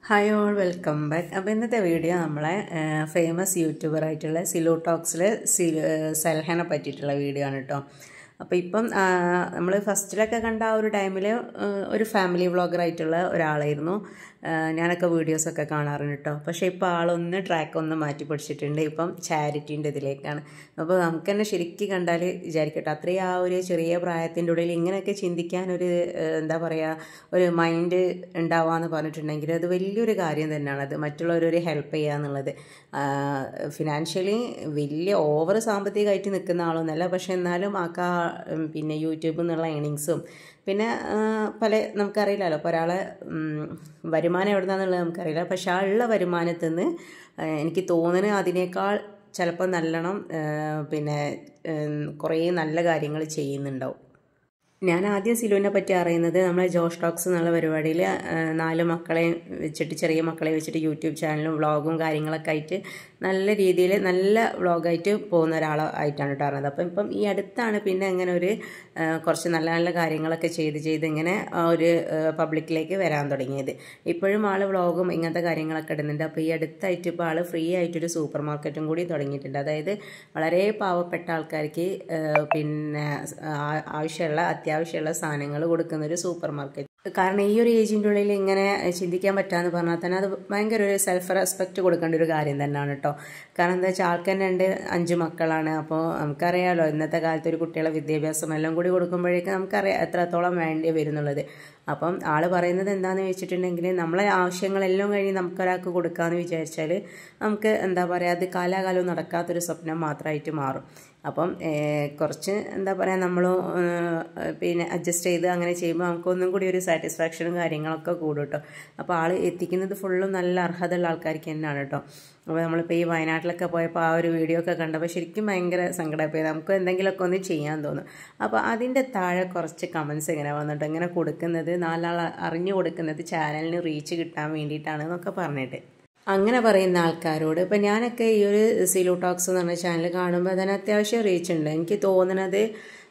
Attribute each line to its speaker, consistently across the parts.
Speaker 1: hi all welcome back അപ്പോൾ ഇന്നത്തെ video നമ്മളെ ഫേമസ് യൂട്യൂബർ ആയിട്ടുള്ള സിലു ടോക്സിൽ സിലു സൽഹനെ പറ്റിയിട്ടുള്ള വീഡിയോ ആണ് കേട്ടോ അപ്പോൾ ഇപ്പം നമ്മൾ ഫസ്റ്റിലൊക്കെ കണ്ട ആ ഒരു ടൈമിൽ ഒരു ഫാമിലി വ്ളോഗറായിട്ടുള്ള ഒരാളായിരുന്നു ഞാനൊക്കെ വീഡിയോസൊക്കെ കാണാറുണ്ട് കേട്ടോ പക്ഷേ ഇപ്പോൾ ആളൊന്ന് ട്രാക്ക് ഒന്ന് മാറ്റി പിടിച്ചിട്ടുണ്ട് ഇപ്പം ചാരിറ്റീൻ്റെ ഇതിലേക്കാണ് അപ്പോൾ നമുക്ക് തന്നെ ശരിക്കും കണ്ടാൽ വിചാരിക്കട്ടെ അത്രയും ആ ഒരു ചെറിയ പ്രായത്തിൻ്റെ ഉള്ളിൽ ഇങ്ങനെയൊക്കെ ചിന്തിക്കാൻ ഒരു എന്താ പറയുക ഒരു മൈൻഡ് ഉണ്ടാവാന്ന് പറഞ്ഞിട്ടുണ്ടെങ്കിൽ അത് വലിയൊരു കാര്യം തന്നെയാണ് അത് മറ്റുള്ളവരൊരു ഹെൽപ്പ് ചെയ്യുക എന്നുള്ളത് ഫിനാൻഷ്യലി വലിയ ഓവർ സാമ്പത്തികമായിട്ട് നിൽക്കുന്ന ആളൊന്നുമല്ല പക്ഷെ എന്നാലും ആക്കാ പിന്നെ യൂട്യൂബിൽ നിന്നുള്ള ഏണിങ്സും പിന്നെ പല നമുക്കറിയില്ലല്ലോ ഇപ്പോൾ ഒരാളെ വരുമാനം എവിടെ നിന്നാന്നുള്ളത് നമുക്കറിയില്ല പക്ഷെ ആ ഉള്ള വരുമാനത്തിൽ നിന്ന് എനിക്ക് തോന്നുന്നത് അതിനേക്കാൾ ചിലപ്പോൾ നല്ലോണം പിന്നെ കുറേ നല്ല കാര്യങ്ങൾ ചെയ്യുന്നുണ്ടാവും ഞാൻ ആദ്യം സിലുവിനെ പറ്റി അറിയുന്നത് നമ്മളെ ജോഷ് ടോക്സ് എന്നുള്ള പരിപാടിയിൽ നാല് മക്കളെ വെച്ചിട്ട് ചെറിയ മക്കളെ വെച്ചിട്ട് യൂട്യൂബ് ചാനലും വ്ളോഗും കാര്യങ്ങളൊക്കെ ആയിട്ട് നല്ല രീതിയിൽ നല്ല വ്ളോഗായിട്ട് പോകുന്ന ഒരാളായിട്ടാണ് കേട്ടോ അറിയുന്നത് അപ്പം ഇപ്പം ഈ അടുത്താണ് പിന്നെ അങ്ങനെ ഒരു കുറച്ച് നല്ല നല്ല കാര്യങ്ങളൊക്കെ ചെയ്ത് ചെയ്ത് ഇങ്ങനെ ഒരു പബ്ലിക്കിലേക്ക് വരാൻ തുടങ്ങിയത് ഇപ്പോഴും ആൾ വ്ളോഗും ഇങ്ങനത്തെ കാര്യങ്ങളൊക്കെ ഇടുന്നുണ്ട് അപ്പോൾ ഈ അടുത്തായിട്ട് ഇപ്പോൾ ആൾ ഫ്രീ ആയിട്ടൊരു സൂപ്പർ മാർക്കറ്റും കൂടി തുടങ്ങിയിട്ടുണ്ട് അതായത് വളരെ പാവപ്പെട്ട ആൾക്കാർക്ക് പിന്നെ ആവശ്യമുള്ള അത്യാവശ്യമുള്ള സാധനങ്ങൾ കൊടുക്കുന്ന ഒരു സൂപ്പർ മാർക്കറ്റ് കാരണം ഈ ഒരു ഏജിൻ്റെ ഉള്ളിൽ ഇങ്ങനെ ചിന്തിക്കാൻ പറ്റാന്ന് പറഞ്ഞാൽ തന്നെ അത് ഭയങ്കര ഒരു സെൽഫ് റെസ്പെക്റ്റ് കൊടുക്കേണ്ട ഒരു കാര്യം തന്നെയാണ് കേട്ടോ കാരണം എന്താ വെച്ചാൽ ആൾക്ക് തന്നെ രണ്ട് അഞ്ച് മക്കളാണ് അപ്പോൾ നമുക്കറിയാമല്ലോ ഇന്നത്തെ കാലത്ത് ഒരു കുട്ടികളെ വിദ്യാഭ്യാസം എല്ലാം കൂടി കൊടുക്കുമ്പോഴേക്കും നമുക്കറിയാം എത്രത്തോളം വേണ്ടി വരുന്നുള്ളത് അപ്പം ആൾ പറയുന്നത് എന്താണെന്ന് വെച്ചിട്ടുണ്ടെങ്കിൽ നമ്മളെ ആവശ്യങ്ങളെല്ലാം കഴിഞ്ഞ് നമുക്കൊരാൾക്ക് കൊടുക്കാമെന്ന് വിചാരിച്ചാൽ നമുക്ക് എന്താ പറയുക അത് കാലാകാലവും നടക്കാത്തൊരു സ്വപ്നം മാത്രമായിട്ട് മാറും അപ്പം കുറച്ച് എന്താ പറയുക നമ്മൾ പിന്നെ അഡ്ജസ്റ്റ് ചെയ്ത് അങ്ങനെ ചെയ്യുമ്പോൾ നമുക്കൊന്നും കൂടി ഒരു സാറ്റിസ്ഫാക്ഷനും കാര്യങ്ങളൊക്കെ കൂടും കേട്ടോ അപ്പോൾ ആൾ എത്തിക്കുന്നത് ഫുള്ളും നല്ല അർഹതയുള്ള ആൾക്കാർക്ക് തന്നെയാണ് കേട്ടോ അപ്പോൾ നമ്മളിപ്പോൾ ഈ വയനാട്ടിലൊക്കെ പോയപ്പോൾ ആ ഒരു വീഡിയോ ഒക്കെ കണ്ടപ്പോൾ ശരിക്കും ഭയങ്കര സങ്കടമായി നമുക്ക് എന്തെങ്കിലുമൊക്കെ ഒന്ന് ചെയ്യാൻ തോന്നും അപ്പോൾ അതിൻ്റെ താഴെ കുറച്ച് കമൻസ് ഇങ്ങനെ വന്നിട്ട് ഇങ്ങനെ കൊടുക്കുന്നത് നാലാൾ അറിഞ്ഞു കൊടുക്കുന്നത് ചാനലിന് റീച്ച് കിട്ടാൻ വേണ്ടിയിട്ടാണ് എന്നൊക്കെ പറഞ്ഞിട്ട് അങ്ങനെ പറയുന്ന ആൾക്കാരോട് ഇപ്പം ഞാനൊക്കെ ഈ ഒരു സിലു ടോക്സ് എന്ന് പറഞ്ഞ ചാനൽ കാണുമ്പോൾ അതിന് അത്യാവശ്യം റീച്ച് ഉണ്ട് എനിക്ക് തോന്നുന്നത്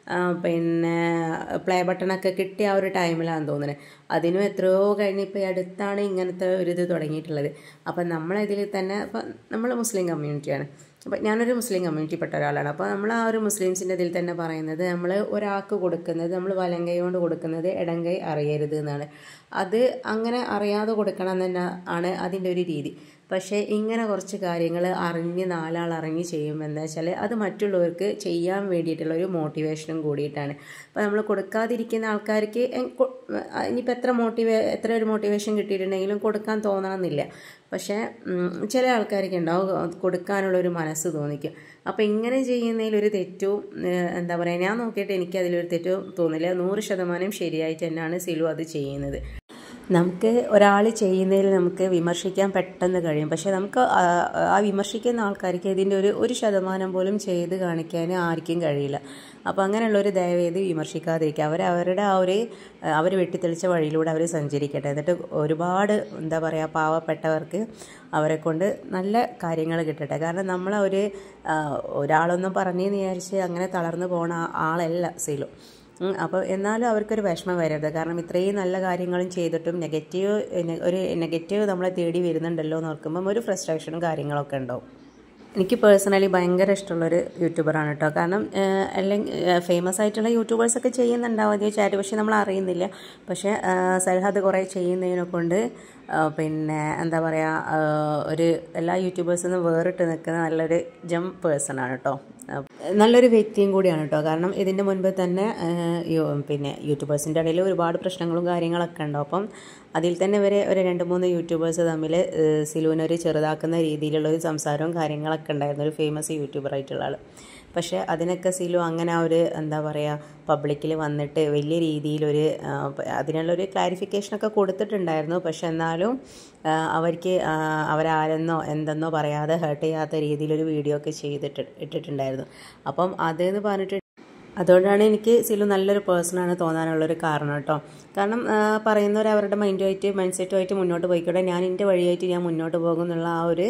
Speaker 1: പിന്നെ പ്ലേ ബട്ടണൊക്കെ കിട്ടിയ ആ ഒരു ടൈമിലാണെന്ന് തോന്നുന്നത് അതിനും എത്രയോ കഴിഞ്ഞ് ഇപ്പോൾ ഈ അടുത്താണ് ഇങ്ങനത്തെ ഒരു ഇത് തുടങ്ങിയിട്ടുള്ളത് അപ്പം നമ്മളിതിൽ തന്നെ ഇപ്പം നമ്മൾ മുസ്ലിം കമ്മ്യൂണിറ്റിയാണ് അപ്പം ഞാനൊരു മുസ്ലിം കമ്മ്യൂണിറ്റി പെട്ട ഒരാളാണ് അപ്പോൾ നമ്മൾ ആ ഒരു മുസ്ലിംസിൻ്റെ ഇതിൽ തന്നെ പറയുന്നത് നമ്മൾ ഒരാൾക്ക് കൊടുക്കുന്നത് നമ്മൾ വലങ്കൈ കൊണ്ട് കൊടുക്കുന്നത് ഇടങ്കൈ അറിയരുത് എന്നാണ് അത് അങ്ങനെ അറിയാതെ കൊടുക്കണം തന്നെ ആണ് അതിൻ്റെ ഒരു രീതി പക്ഷേ ഇങ്ങനെ കുറച്ച് കാര്യങ്ങൾ അറിഞ്ഞ് നാലാൾ അറിഞ്ഞ് ചെയ്യുമ്പോൾ എന്താ വെച്ചാൽ അത് മറ്റുള്ളവർക്ക് ചെയ്യാൻ വേണ്ടിയിട്ടുള്ള ഒരു മോട്ടിവേഷനും കൂടിയിട്ടാണ് അപ്പോൾ നമ്മൾ കൊടുക്കാതിരിക്കുന്ന ആൾക്കാർക്ക് ഇനിയിപ്പോൾ എത്ര മോട്ടിവേ എത്ര ഒരു മോട്ടിവേഷൻ കിട്ടിയിട്ടുണ്ടെങ്കിലും കൊടുക്കാൻ തോന്നണമെന്നില്ല പക്ഷേ ചില ആൾക്കാർക്ക് ഉണ്ടാവും കൊടുക്കാനുള്ള ഒരു മനസ്സ് തോന്നിക്കും അപ്പോൾ ഇങ്ങനെ ചെയ്യുന്നതിൽ ഒരു തെറ്റും എന്താ പറയുക ഞാൻ നോക്കിയിട്ട് എനിക്ക് അതിലൊരു തെറ്റും തോന്നില്ല നൂറ് ശതമാനം ശരിയായിട്ട് തന്നെയാണ് സിലു അത് ചെയ്യുന്നത് നമുക്ക് ഒരാൾ ചെയ്യുന്നതിൽ നമുക്ക് വിമർശിക്കാൻ പെട്ടെന്ന് കഴിയും പക്ഷേ നമുക്ക് ആ വിമർശിക്കുന്ന ആൾക്കാർക്ക് ഇതിൻ്റെ ഒരു ഒരു ശതമാനം പോലും ചെയ്ത് കാണിക്കാൻ ആർക്കും കഴിയില്ല അപ്പോൾ അങ്ങനെയുള്ളൊരു ദയവേദി വിമർശിക്കാതിരിക്കുക അവർ അവരുടെ ആ ഒരു അവർ വെട്ടിത്തെളിച്ച വഴിയിലൂടെ അവർ സഞ്ചരിക്കട്ടെ എന്നിട്ട് ഒരുപാട് എന്താ പറയുക പാവപ്പെട്ടവർക്ക് അവരെ കൊണ്ട് നല്ല കാര്യങ്ങൾ കിട്ടട്ടെ കാരണം നമ്മൾ ഒരു ഒരാളൊന്നും പറഞ്ഞെന്ന് വിചാരിച്ച് അങ്ങനെ തളർന്നു പോണ ആളല്ല സീലു അപ്പോൾ എന്നാലും അവർക്കൊരു വിഷമം വരരുത് കാരണം ഇത്രയും നല്ല കാര്യങ്ങളും ചെയ്തിട്ടും നെഗറ്റീവ് ഒരു നെഗറ്റീവ് നമ്മളെ തേടി വരുന്നുണ്ടല്ലോ എന്ന് ഓർക്കുമ്പം ഒരു ഫ്രസ്ട്രേഷനും കാര്യങ്ങളൊക്കെ ഉണ്ടാവും എനിക്ക് പേഴ്സണലി ഭയങ്കര ഇഷ്ടമുള്ളൊരു യൂട്യൂബറാണ് കേട്ടോ കാരണം അല്ലെങ്കിൽ ഫേമസ് ആയിട്ടുള്ള യൂട്യൂബേഴ്സൊക്കെ ചെയ്യുന്നുണ്ടാവും ചാറ്റ് പക്ഷേ നമ്മൾ അറിയുന്നില്ല പക്ഷേ സൽഹദ് കുറേ ചെയ്യുന്നതിനെ കൊണ്ട് പിന്നെ എന്താ പറയുക ഒരു എല്ലാ യൂട്യൂബേഴ്സിൽ നിന്നും വേറിട്ട് നിൽക്കുന്ന നല്ലൊരു ജം പേഴ്സൺ ആണ് കേട്ടോ നല്ലൊരു വ്യക്തിയും കൂടിയാണ് കേട്ടോ കാരണം ഇതിൻ്റെ മുൻപ് തന്നെ പിന്നെ യൂട്യൂബേഴ്സിൻ്റെ ഇടയിൽ ഒരുപാട് പ്രശ്നങ്ങളും കാര്യങ്ങളൊക്കെ ഉണ്ടാവും അപ്പം അതിൽ തന്നെ ഇവരെ ഒരു രണ്ട് മൂന്ന് യൂട്യൂബേഴ്സ് തമ്മിൽ സിലുവിനൊരു ചെറുതാക്കുന്ന രീതിയിലുള്ള ഒരു സംസാരവും കാര്യങ്ങളൊക്കെ ഉണ്ടായിരുന്നു ഒരു ഫേമസ് യൂട്യൂബറായിട്ടുള്ള ആൾ പക്ഷേ അതിനൊക്കെ സിലു അങ്ങനെ ആ ഒരു എന്താ പറയുക പബ്ലിക്കിൽ വന്നിട്ട് വലിയ രീതിയിലൊരു അതിനുള്ളൊരു ക്ലാരിഫിക്കേഷനൊക്കെ കൊടുത്തിട്ടുണ്ടായിരുന്നു പക്ഷെ എന്നാലും അവർക്ക് അവരാരെന്നോ എന്തെന്നോ പറയാതെ ഹേർട്ട് ചെയ്യാത്ത രീതിയിലൊരു വീഡിയോ ഒക്കെ ചെയ്തിട്ട് ഇട്ടിട്ടുണ്ടായിരുന്നു അപ്പം അതെന്ന് പറഞ്ഞിട്ട് അതുകൊണ്ടാണ് എനിക്ക് സിലു നല്ലൊരു പേഴ്സണാണ് തോന്നാനുള്ളൊരു കാരണം കേട്ടോ കാരണം പറയുന്നവർ അവരുടെ മൈൻഡുമായിട്ട് മൈൻഡ് സെറ്റുമായിട്ട് മുന്നോട്ട് പോയിക്കോട്ടെ ഞാൻ എൻ്റെ വഴിയായിട്ട് ഞാൻ മുന്നോട്ട് പോകും എന്നുള്ള ആ ഒരു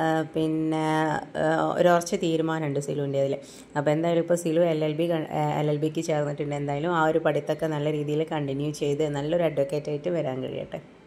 Speaker 1: പിന്നെ ഒരു ഉറച്ച തീരുമാനമുണ്ട് സിലുവിൻ്റെ അതിൽ അപ്പോൾ എന്തായാലും ഇപ്പോൾ Silu L L B L L ബിക്ക് ചേർന്നിട്ടുണ്ട് എന്തായാലും ആ ഒരു പഠിത്തമൊക്കെ നല്ല രീതിയിൽ കണ്ടിന്യൂ ചെയ്ത് നല്ലൊരു അഡ്വക്കേറ്റായിട്ട് വരാൻ കഴിയട്ടെ